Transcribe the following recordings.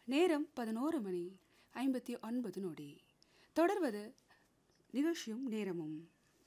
நேரம் பதினோரு மணி ஐம்பத்தி ஒன்பது நொடி தொடர்வது நிகழ்ச்சியும் நேரமும்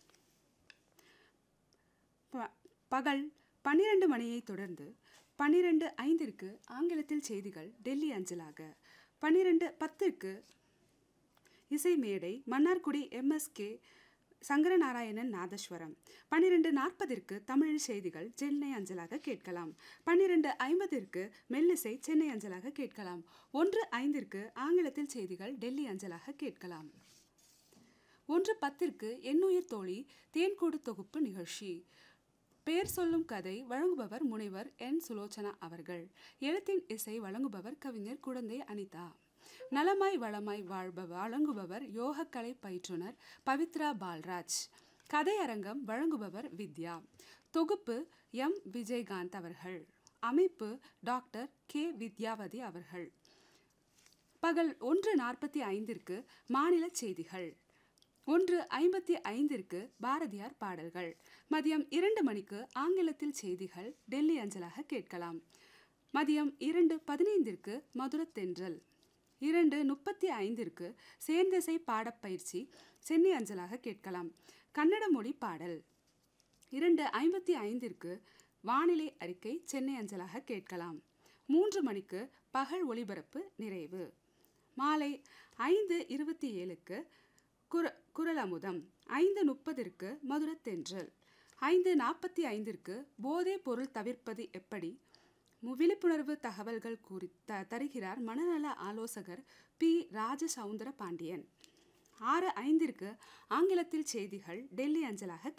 ப- பகல் பன்னிரண்டு மணியை தொடர்ந்து பன்னிரண்டு ஐந்திற்கு ஆங்கிலத்தில் செய்திகள் டெல்லி அஞ்சலாக பன்னிரண்டு பத்திற்கு இசை மேடை மன்னார்குடி எம்எஸ்கே சங்கரநாராயணன் நாதஸ்வரம் பன்னிரண்டு நாற்பதிற்கு தமிழ் செய்திகள் சென்னை அஞ்சலாக கேட்கலாம் பன்னிரண்டு ஐம்பதிற்கு மெல்லிசை சென்னை அஞ்சலாக கேட்கலாம் ஒன்று ஐந்திற்கு ஆங்கிலத்தில் செய்திகள் டெல்லி அஞ்சலாக கேட்கலாம் ஒன்று பத்திற்கு எண்ணுயிர் தோழி தேன்கூடு தொகுப்பு நிகழ்ச்சி பெயர் சொல்லும் கதை வழங்குபவர் முனைவர் என் சுலோச்சனா அவர்கள் எழுத்தின் இசை வழங்குபவர் கவிஞர் குழந்தை அனிதா நலமாய் வளமாய் வாழ்ப வழங்குபவர் யோகக்கலை பயிற்றுனர் பவித்ரா பால்ராஜ் கதையரங்கம் வழங்குபவர் வித்யா தொகுப்பு எம் விஜயகாந்த் அவர்கள் அமைப்பு டாக்டர் கே வித்யாவதி அவர்கள் பகல் ஒன்று நாற்பத்தி ஐந்திற்கு மாநில செய்திகள் ஒன்று ஐம்பத்தி ஐந்திற்கு பாரதியார் பாடல்கள் மதியம் இரண்டு மணிக்கு ஆங்கிலத்தில் செய்திகள் டெல்லி அஞ்சலாக கேட்கலாம் மதியம் இரண்டு பதினைந்திற்கு மதுரத்தென்றல் இரண்டு முப்பத்தி ஐந்திற்கு சேர்ந்திசை பாடப்பயிற்சி சென்னை அஞ்சலாக கேட்கலாம் கன்னட மொழி பாடல் இரண்டு ஐம்பத்தி ஐந்திற்கு வானிலை அறிக்கை சென்னை அஞ்சலாக கேட்கலாம் மூன்று மணிக்கு பகல் ஒளிபரப்பு நிறைவு மாலை ஐந்து இருபத்தி ஏழுக்கு குர குரல் அமுதம் ஐந்து முப்பதிற்கு மதுரத்தென்றல் ஐந்து நாற்பத்தி ஐந்திற்கு போதைப் பொருள் தவிர்ப்பது எப்படி மு- விழிப்புணர்வு தகவல்கள் குறித்த தருகிறார் மனநல ஆலோசகர் பி ராஜசவுந்தர பாண்டியன் ஆறு ஐந்திற்கு ஆங்கிலத்தில் செய்திகள் டெல்லி அஞ்சலாக